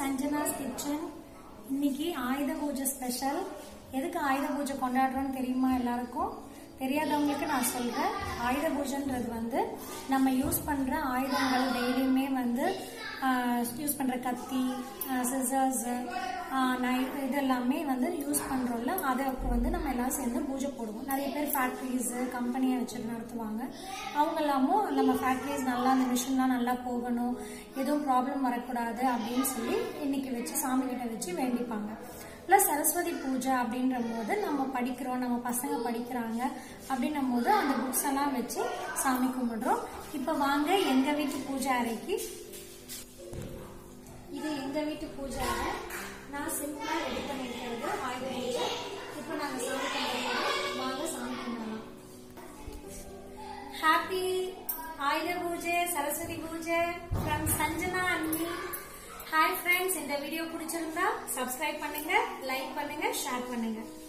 சஞ்சனாஸ் kitchen இன்னைக்கு ஆயுத பூஜை ஸ்பெஷல் எதுக்கு ஆயுத பூஜை கொண்டாடுறோம்னு தெரியுமா எல்லாருக்கும் தெரியாதவங்களுக்கு நான் சொல்றேன் ஆயுத பூஜைன்றது வந்து நம்ம யூஸ் பண்ற ஆயுதங்கள் டெய்லியுமே வந்து யூஸ் பண்ற கத்தி சிசர்ஸ் நைஃப் இது எல்லாமே வந்து யூஸ் பண்றோம்ல அதுக்கு வந்து நம்ம எல்லாரும் சேர்ந்து பூஜை போடுவோம் நிறைய பேர் ஃபேக்ட்ரிஸ் கம்பெனியை வச்சு நடத்துவாங்க அவங்க எல்லாமும் நம்ம ஃபேக்ட்ரிஸ் நல்லா அந்த மிஷின்லாம் நல்லா போகணும் எதுவும் ப்ராப்ளம் வரக்கூடாது அப்படின்னு சொல்லி இன்னைக்கு வச்சு சாமி கிட்ட வச்சு வேண்டிப்பாங்க ப்ளஸ் சரஸ்வதி பூஜை அப்படின்ற போது நம்ம படிக்கிறோம் நம்ம பசங்க படிக்கிறாங்க அப்படின்னும் போது அந்த புக்ஸ் எல்லாம் வச்சு சாமி கும்பிடுறோம் இப்போ வாங்க எங்க வீட்டு பூஜை அறைக்கு இது எங்க வீட்டு பூஜை அறை நான் சிம்பிளா ரெடி பண்ணிருக்கிறது ஆயுத பூஜை இப்போ நாங்க சாமி கும்பிடுறோம் வாங்க சாமி கும்பிடலாம் ஹாப்பி ஆயுத பூஜை சரஸ்வதி பூஜை ஃப்ரம் சஞ்சனா அண்ணி ஹாய் ஃப்ரெண்ட்ஸ் இந்த வீடியோ பிடிச்சிருந்தா சப்ஸ்கிரைப் பண்ணுங்க லைக் பண்ணுங்க ஷேர் பண்ணுங்க